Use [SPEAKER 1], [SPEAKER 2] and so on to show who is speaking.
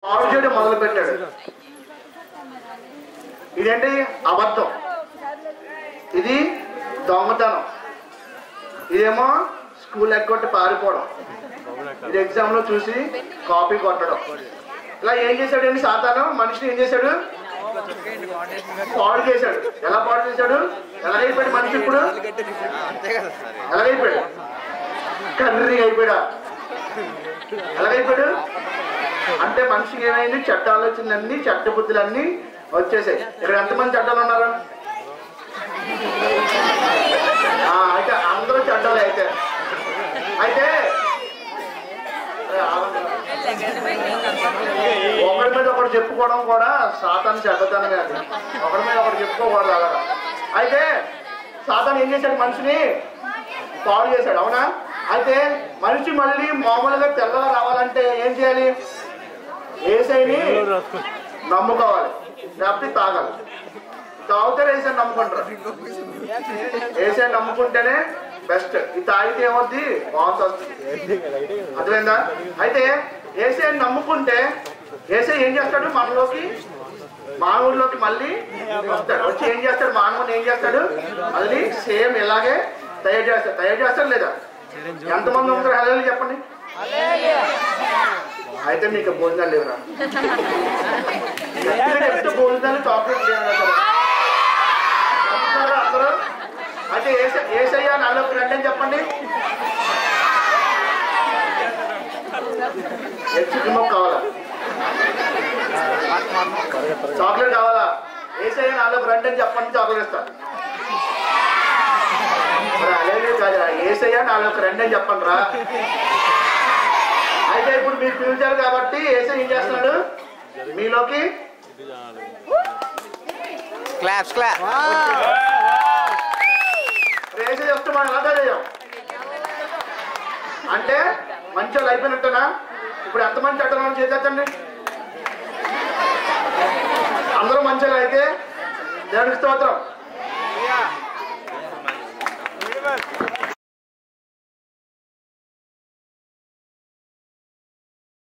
[SPEAKER 1] పాడు చేయడం మొదలు పెట్టాడు ఇదేంటి అబద్ధం ఇది దొంగతనం ఇదేమో స్కూల్ ఎగ్గొట్టి పారిపోవడం ఇది ఎగ్జామ్ లో చూసి కాపీ కొట్టడం ఇలా ఏం చేశాడు అండి సాతాను మనిషిని ఏం చేశాడు పాడు చేశాడు ఎలా పాడు చేశాడు ఎలాగైపోయాడు మనిషి ఇప్పుడు ఎలాగైపోయాడు కర్రీ అయిపోయాడా ఎలాగైపోయాడు అంటే మనిషికి ఏమైంది చెడ్డ ఆలోచనలన్నీ చెడ్డ బుద్ధులన్నీ వచ్చేసాయి ఇక్కడ ఎంతమంది చెడ్డలు ఉన్నారు ఆ, అయితే అందరూ చెడ్డలే అయితే అయితే ఒకరి మీద ఒకటి చెప్పుకోవడం కూడా సాతాను చెడ్డతనం కాదు ఒకరి మీద ఒకటి చెప్పుకోకూడదు అలా అయితే సాతాను ఏం చేశాడు మనిషిని పాడు చేశాడు అవునా అయితే మనిషి మళ్ళీ మామూలుగా తెల్లగా రావాలంటే ఏం చేయాలి ఏసైని నమ్ముకోవాలి లేకపోతే తాగాలి తాగుతారు ఏసైని నమ్ముకుంటారు ఏసైని నమ్ముకుంటేనే బెస్ట్ ఇది తాగితే ఏమవుద్ది వాంతి వస్తుంది అర్థమైందా అయితే ఏసైని నమ్ముకుంటే ఏసై ఏం చేస్తాడు మనలోకి మానవుడిలోకి మళ్ళీ వస్తాడు వచ్చి ఏం చేస్తాడు మానవుని ఏం చేస్తాడు అది సేమ్ ఇలాగే తయారు చేస్తాడు తయారు చేస్తాడు లేదా ఎంతమంది ఉంటారు హలో చెప్పండి అయితే మీకు భోజనాలు లేవురా గట్టిగా చెప్తే భోజనాలు చాక్లెట్ లేవు కదా నమ్ముతున్నారా అందరూ అయితే ఏస- ఏసయ్య నాలోకి రండి అని చెప్పండి చికెన్ మొక్క కావాలా చాక్లెట్ కావాలా ఏసయ్య నాలోకి రండి అని చెప్పండి చాక్లెట్ ఇస్తా మరి అలాగే కాదు ఏసయ్య నాలోకి రండి అని చెప్పండి రా అయితే ఇప్పుడు మీరు పిలిచారు కాబట్టి ఏసై ఏం చేస్తున్నాడు మీలోకి
[SPEAKER 2] Claps, clap.
[SPEAKER 1] ఏసై వస్తే మనం ఎలా చేయం అంటే మంచి వాళ్ళు అయిపోయినట్టేనా ఇప్పుడు ఎంతమంది చట్టాలను చేసేద్దండి అందరూ మంచి వాళ్ళు అయితే దేవుడికి స్తోత్రం